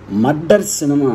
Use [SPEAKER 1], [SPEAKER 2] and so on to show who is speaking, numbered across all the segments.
[SPEAKER 1] murder cinema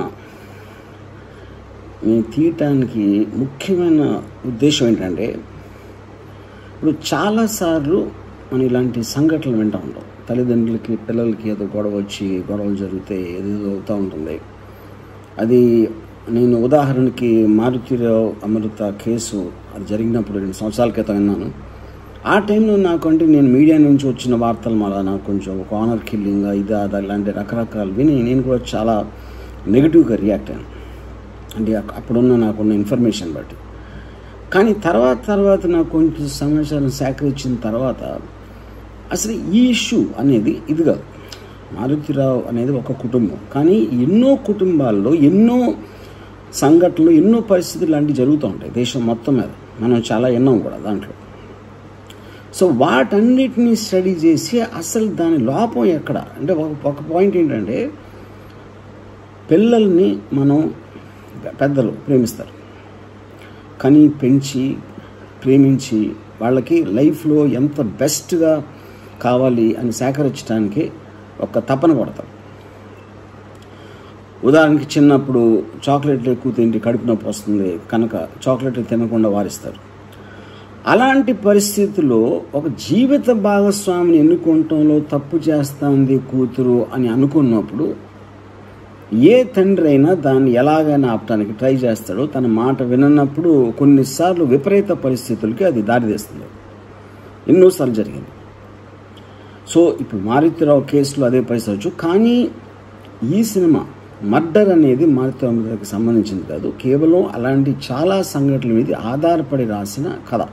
[SPEAKER 1] నేను తీయటానికి ముఖ్యమైన ఉద్దేశం ఏంటంటే ఇప్పుడు చాలాసార్లు మనం ఇలాంటి సంఘటనలు వింటూ ఉంటాం తల్లిదండ్రులకి పిల్లలకి ఏదో గొడవ వచ్చి గొడవలు జరిగితే ఏదేదో అవుతూ ఉంటుంది అది నేను ఉదాహరణకి మారుతిరావు అమృత కేసు అది జరిగినప్పుడు రెండు సంవత్సరాల క్రితం విన్నాను ఆ టైంలో నాకు అంటే నేను మీడియా నుంచి వచ్చిన వార్తలు మళ్ళీ నాకు కొంచెం ఒక ఆనర్ కిల్లింగ్ ఇది అది ఇలాంటి రకరకాలు విని నేను కూడా చాలా నెగిటివ్గా రియాక్ట్ అయ్యాను అంటే అక్- అప్పుడున్న నాకున్న ఇన్ఫర్మేషన్ బట్టి కానీ తర్వాత తర్వాత నాకు కొంచెం సమాచారం సేకరించిన తర్వాత అసలు ఈ ఇష్యూ అనేది ఇది కాదు మారుతిరావు అనేది ఒక కుటుంబం కానీ ఎన్నో కుటుంబాల్లో ఎన్నో సంఘటనలు ఎన్నో పరిస్థితులు లాంటివి జరుగుతూ ఉంటాయి దేశం మొత్తం మీద మనం చాలా ఎన్నాం కూడా దాంట్లో సో వాటన్నిటిని స్టడీ చేసి అసలు దాని లోపం ఎక్కడ అంటే ఒక ఒక పాయింట్ ఏంటంటే పిల్లల్ని మనం పెద్దలు ప్రేమిస్తారు కానీ పెంచి ప్రేమించి వాళ్ళకి లైఫ్లో ఎంత బెస్ట్గా కావాలి అని సేకరించడానికి ఒక తపన పడతారు ఉదాహరణకి చిన్నప్పుడు చాక్లెట్లు ఎక్కువ తింటే కడుపు నొప్పి వస్తుంది కనుక చాక్లెట్లు తినకుండా వారిస్తారు అలాంటి పరిస్థితుల్లో ఒక జీవిత భాగస్వామిని ఎన్నుకోవటంలో తప్పు చేస్తుంది కూతురు అని అనుకున్నప్పుడు ఏ తండ్రి అయినా దాన్ని ఎలాగైనా ఆపటానికి ట్రై చేస్తాడో తన మాట వినన్నప్పుడు కొన్నిసార్లు విపరీత పరిస్థితులకి అది దారితీస్తుంది ఎన్నోసార్లు జరిగింది సో ఇప్పుడు మారుతిరావు కేసులో అదే పరిస్థితి వచ్చు కానీ ఈ సినిమా మర్డర్ అనేది మారుతిరావుకి సంబంధించింది కాదు కేవలం అలాంటి చాలా సంఘటనల మీద ఆధారపడి రాసిన కథ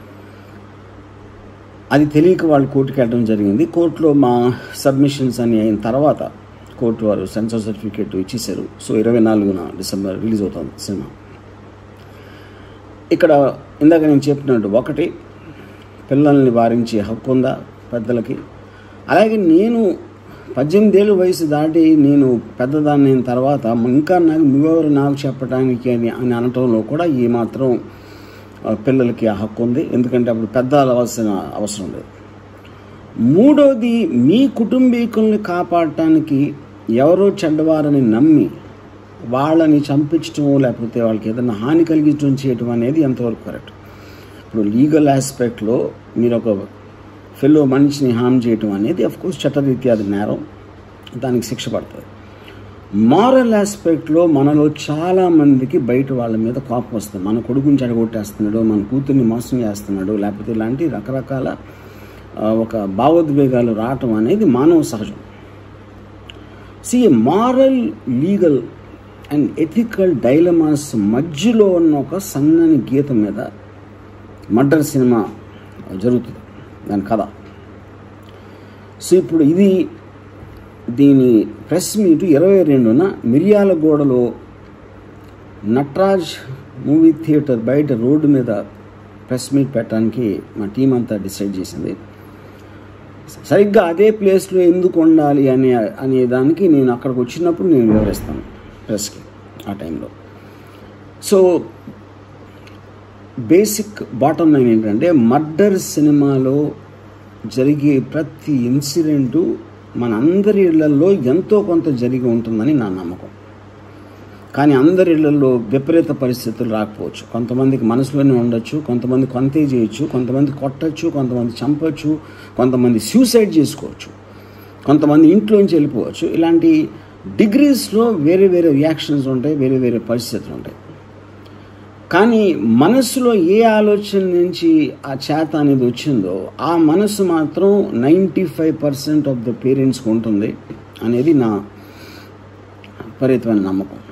[SPEAKER 1] అది తెలియక వాళ్ళు కోర్టుకి వెళ్ళడం జరిగింది కోర్టులో మా సబ్మిషన్స్ అని అయిన తర్వాత కోర్టు వారు సెన్సార్ సర్టిఫికేట్ ఇచ్చేశారు సో ఇరవై నాలుగున డిసెంబర్ రిలీజ్ అవుతుంది సినిమా ఇక్కడ ఇందాక నేను చెప్పినట్టు ఒకటి పిల్లల్ని వారించే హక్కు ఉందా పెద్దలకి అలాగే నేను పద్దెనిమిది ఏళ్ళు వయసు దాటి నేను పెద్దదాన్ని అయిన తర్వాత ఇంకా నాకు నువ్వెవరు నాకు చెప్పడానికి అని అని అనటంలో కూడా ఈ మాత్రం ఆ, పిల్లలకి ఆ హక్కు ఉంది ఎందుకంటే అప్పుడు పెద్ద అవ్వాల్సిన అవసరం లేదు మూడోది మీ కుటుంబీకుల్ని కాపాడటానికి ఎవరో చెడ్డవారని నమ్మి వాళ్ళని చంపించడం లేకపోతే వాళ్ళకి ఏదైనా హాని కలిగించడం చేయటం అనేది ఎంతవరకు కరెక్ట్ ఇప్పుడు లీగల్ ఆస్పెక్ట్లో మీరు ఒక ఫెలో మనిషిని హామ్ చేయటం అనేది కోర్స్ చట్టరీత్యా అది నేరం దానికి శిక్ష పడుతుంది మారల్ ఆస్పెక్ట్లో మనలో చాలా మందికి బయట వాళ్ళ మీద కోపం వస్తుంది మన కొడుకుని చెడగొట్టేస్తున్నాడు మన కూతుర్ని మోసం చేస్తున్నాడు లేకపోతే ఇలాంటి రకరకాల ఆ, ఒక భావోద్వేగాలు రావటం అనేది మానవ సహజం సి moral legal and ethical dilemmas మధ్యలో ఉన్న ఒక సన్నని గీత మీద మర్డర్ సినిమా జరుగుతుంది దాని కథ సో ఇప్పుడు ఇది దీని ప్రెస్ మీట్ ఇరవై రెండున మిర్యాలగూడలో నట్రాజ్ మూవీ థియేటర్ బయట రోడ్డు మీద ప్రెస్ మీట్ పెట్టడానికి మా టీం అంతా డిసైడ్ చేసింది సరిగ్గా అదే ప్లేస్లో ఎందుకు ఉండాలి అనే అనే దానికి నేను అక్కడికి వచ్చినప్పుడు నేను వివరిస్తాను ప్రెస్కి ఆ టైంలో సో బేసిక్ బాటమ్ లైన్ ఏంటంటే మర్డర్ సినిమాలో జరిగే ప్రతి ఇన్సిడెంటు మన అందరి ఇళ్లలో ఎంతో కొంత జరిగి ఉంటుందని నా నమ్మకం కానీ అందరి ఇళ్లలో విపరీత పరిస్థితులు రాకపోవచ్చు కొంతమందికి మనసులోనే ఉండొచ్చు కొంతమంది కొంతే చేయొచ్చు కొంతమంది కొట్టచ్చు కొంతమంది చంపొచ్చు కొంతమంది సూసైడ్ చేసుకోవచ్చు కొంతమంది ఇంట్లోంచి వెళ్ళిపోవచ్చు ఇలాంటి డిగ్రీస్లో వేరే వేరే రియాక్షన్స్ ఉంటాయి వేరే వేరే పరిస్థితులు ఉంటాయి కానీ మనసులో ఏ ఆలోచన నుంచి ఆ చేత అనేది వచ్చిందో ఆ మనసు మాత్రం ninety five percent of the పేరెంట్స్కి ఉంటుంది అనేది నా విపరీతమైన నమ్మకం